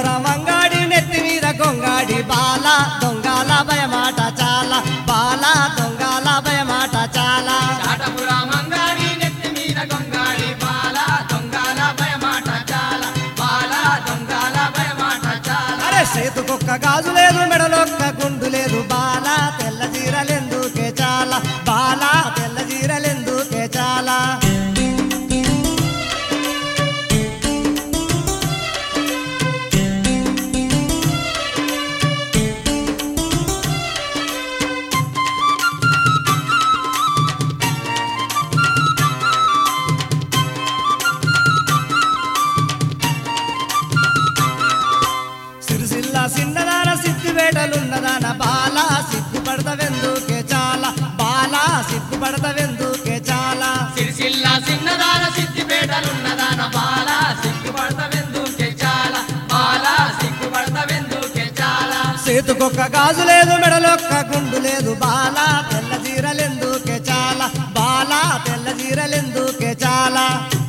చాటపురం అంగాడి నెత్తి మీద గొంగాడి బాల దొంగల భయమాట చాలా బాల దొంగల భయమాట చాలా చాటపురం అంగాడి నెత్తి మీద గొంగాడి బాల దొంగల భయమాట చాలా బాల దొంగల భయమాట చాలా అరే సేతుకొక్క గాజు లేదు మెడలొక్క గుండు లేదు బాల తెల్ల జీరలెందుకే చాలా బాల తెల్ల జీరలెందుకే చాలా సిరిసిల్ల సిన్నదాన సిద్ధివేటలున్నదాన బాల సిగ్గుపడతవెందుకే చాలా బాల సిగ్గుపడతవెందుకే చాలా సిరిసిల్ల సిన్నదాన సిద్ధిపేటలున్నదాన బాల సిగ్గుపడతవెందుకే చాలా బాల సిగ్గుపడతవెందుకే చాలా సేతుకొక్క గాజు లేదు మెడలొక్క గుండు లేదు బాల తెల్ల జీరలెందుకే చాలా బాల తెల్ల జీరలెందుకే చాలా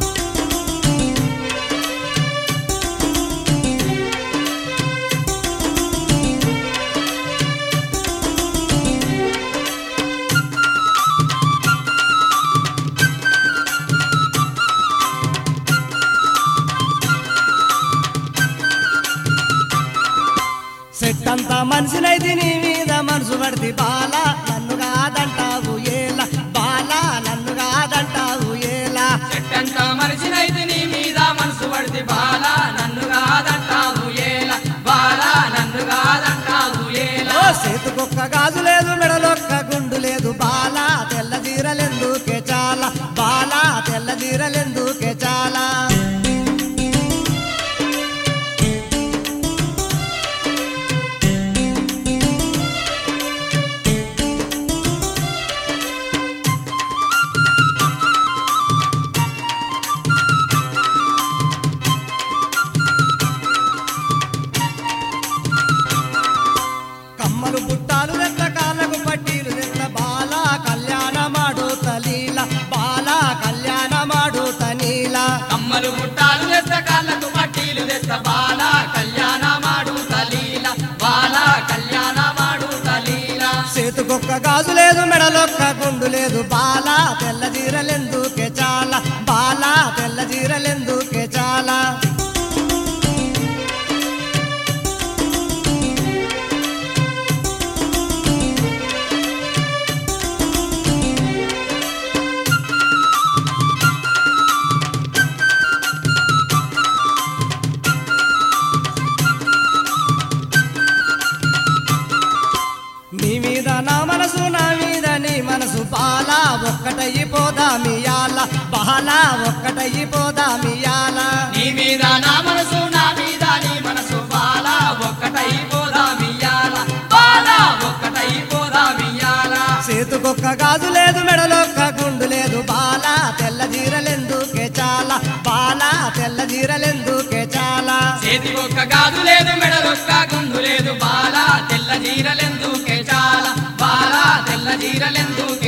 సెట్టంతా మనిషినైతే నీ మీద మనసు పడితే బాల నన్ను కాదంటావు ఏలా బాల నన్ను కాదంటావు ఏలా చెట్టంత మనిషినైతే నీ మీద మనసు పడితే బాల నన్ను కాదంటావు ఏల బాల నన్ను కాదంటావు ఏల ఓ సేతుకొక్క గాజు లేదు మెడలొక్క గుండు లేదు బాల తెల్ల జీరలెందుకే చాలా బాల తెల్ల జీరలెందుకే చాలా కమ్మలు పుట్టాలు రెట్ల కాళ్ళకు పట్టీలు రెట్ల బాల కళ్యాణ మాడు తలీల బాల కళ్యాణ మాడు తనీల కమ్మలు ముట్టాలు తెస్త కాళ్ళకు పట్టీలు తెస్త బాల కళ్యాణ మాడు తలీల బాల కళ్యాణ మాడు తలీల చేతుకొక్క గాజు లేదు మెడలొక్క గుండు లేదు బాల తెల్ల జీరలెందుకే చాలా బాల తెల్ల జీరలెందుకే చాలా నీ మీద నా మనసు నా మీద నీ మనసు బాల ఒక్కటైపోదా మియాల బాల ఒక్కటైపోదా మియాల నీ మీద నా మనసు నా మీద నీ మనసు బాల ఒక్కటై పోదా మియ్యాల బాల ఒక్కటై పోదా మియ్యాల చేతుకొక్క గాజు లేదు మెడలొక్క గుండు లేదు బాల తెల్ల జీరలెందుకే చాలా బాల తెల్ల జీరలెందుకే చాలా చేతి ఒక్క గాజు లేదు మెడలొక్క గుండు లేదు బాల తెల్ల జీరలెందుకే చాలా బాల తెల్ల జీరలెందుకే